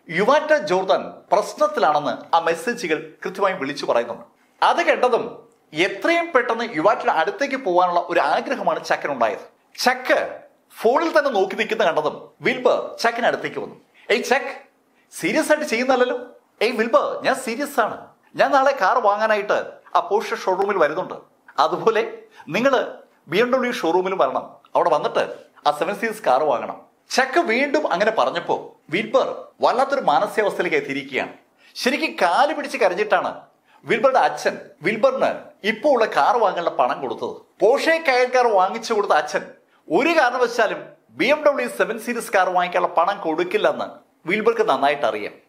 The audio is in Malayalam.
യുവാറ്റ ജോർദാൻ പ്രശ്നത്തിലാണെന്ന് ആ മെസ്സേജുകൾ കൃത്യമായി വിളിച്ചു പറയുന്നുണ്ട് അത് കേട്ടതും എത്രയും പെട്ടെന്ന് യുവാറ്റയുടെ അടുത്തേക്ക് പോകാനുള്ള ഒരു ആഗ്രഹമാണ് ചക്കനുണ്ടായത് ചക്ക് ഫോണിൽ തന്നെ നോക്കി നിൽക്കുന്ന കണ്ടതും വിൽബർ ചക്കിന് അടുത്തേക്ക് വന്നു ഏയ് ചക്ക് സീരിയസ് ആയിട്ട് ചെയ്യുന്നല്ലോ ഏയ് വിൽബർ ഞാൻ സീരിയസ് ആണ് ഞാൻ നാളെ കാർ വാങ്ങാനായിട്ട് ആ പോർഷ ഷോറൂമിൽ വരുന്നുണ്ട് അതുപോലെ നിങ്ങൾ ബി എം ഡബ്ല്യു ഷോറൂമിൽ വരണം അവിടെ വന്നിട്ട് ആ സെവൻ സീരീസ് കാർ വാങ്ങണം ചക്ക് വീണ്ടും അങ്ങനെ പറഞ്ഞപ്പോ വിൽബർ വല്ലാത്തൊരു മാനസികാവസ്ഥയിലേക്ക് എത്തിയിരിക്കുകയാണ് ശരിക്കും കാല് പിടിച്ച് കരഞ്ഞിട്ടാണ് വിൽബറുടെ അച്ഛൻ വിൽബറിന് ഇപ്പോൾ ഉള്ള കാർ വാങ്ങാനുള്ള പണം കൊടുത്തത് പോഷെ കയർ കാർ വാങ്ങിച്ചു കൊടുത്ത അച്ഛൻ ഒരു കാരണവശാലും B M W seven series car വാങ്ങിക്കാനുള്ള പണം കൊടുക്കില്ലെന്ന് വിൽബർക്ക് നന്നായിട്ട് അറിയാം